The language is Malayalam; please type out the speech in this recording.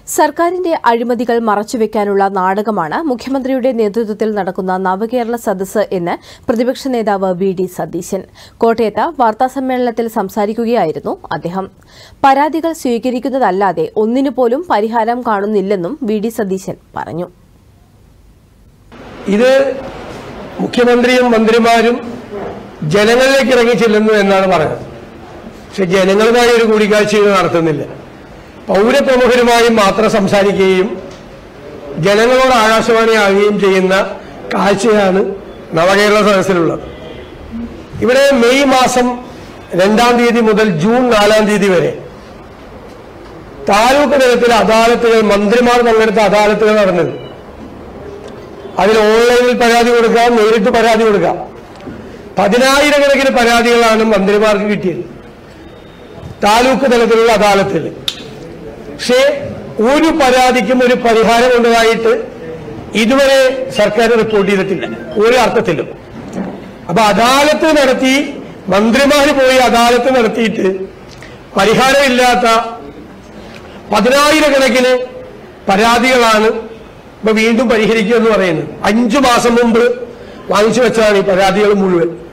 സർക്കാരിന്റെ അഴിമതികൾ മറച്ചുവെക്കാനുള്ള നാടകമാണ് മുഖ്യമന്ത്രിയുടെ നേതൃത്വത്തിൽ നടക്കുന്ന നവകേരള സദസ്സ് എന്ന് പ്രതിപക്ഷ നേതാവ് വി ഡി സതീശൻ കോട്ടയത്ത് വാർത്താസമ്മേളനത്തിൽ സംസാരിക്കുകയായിരുന്നു അദ്ദേഹം പരാതികൾ സ്വീകരിക്കുന്നതല്ലാതെ ഒന്നിനുപോലും പരിഹാരം കാണുന്നില്ലെന്നും വി ഡി സതീശൻ പറഞ്ഞു ഇത് മുഖ്യമന്ത്രിയും മന്ത്രിമാരും ജനങ്ങളിലേക്ക് ഇറങ്ങി ചെല്ലുന്നു എന്നാണ് പറയുന്നത് പക്ഷെ ജനങ്ങളുമായി ഒരു കൂടിക്കാഴ്ച ഇത് നടത്തുന്നില്ല പൗരപ്രമുഖരുമായും മാത്രം സംസാരിക്കുകയും ജനങ്ങളോട് ആകാശവാണിയാകുകയും ചെയ്യുന്ന കാഴ്ചയാണ് നവകേരള സദസ്സിലുള്ളത് ഇവിടെ മെയ് മാസം രണ്ടാം തീയതി മുതൽ ജൂൺ നാലാം തീയതി വരെ താലൂക്ക് തലത്തിൽ അദാലത്തുകൾ മന്ത്രിമാർ പങ്കെടുത്ത അദാലത്തുകൾ നടന്നത് അതിൽ ഓൺലൈനിൽ പരാതി കൊടുക്കാം നേരിട്ട് പരാതി കൊടുക്കാം പതിനായിരക്കണക്കിന് പരാതികളാണ് മന്ത്രിമാർക്ക് കിട്ടിയത് താലൂക്ക് തലത്തിലുള്ള അദാലത്തിൽ പക്ഷേ ഒരു പരാതിക്കും ഒരു പരിഹാരം കൊണ്ടതായിട്ട് ഇതുവരെ സർക്കാർ റിപ്പോർട്ട് ചെയ്തിട്ടില്ല ഒരു അർത്ഥത്തിലും അപ്പൊ അദാലത്ത് നടത്തി മന്ത്രിമാർ പോയി അദാലത്ത് നടത്തിയിട്ട് പരിഹാരമില്ലാത്ത പതിനായിരക്കണക്കിന് പരാതികളാണ് ഇപ്പൊ വീണ്ടും പരിഹരിക്കുക എന്ന് പറയുന്നത് അഞ്ചു മാസം മുമ്പ് വാങ്ങിച്ചു വെച്ചതാണ് ഈ പരാതികൾ മുഴുവൻ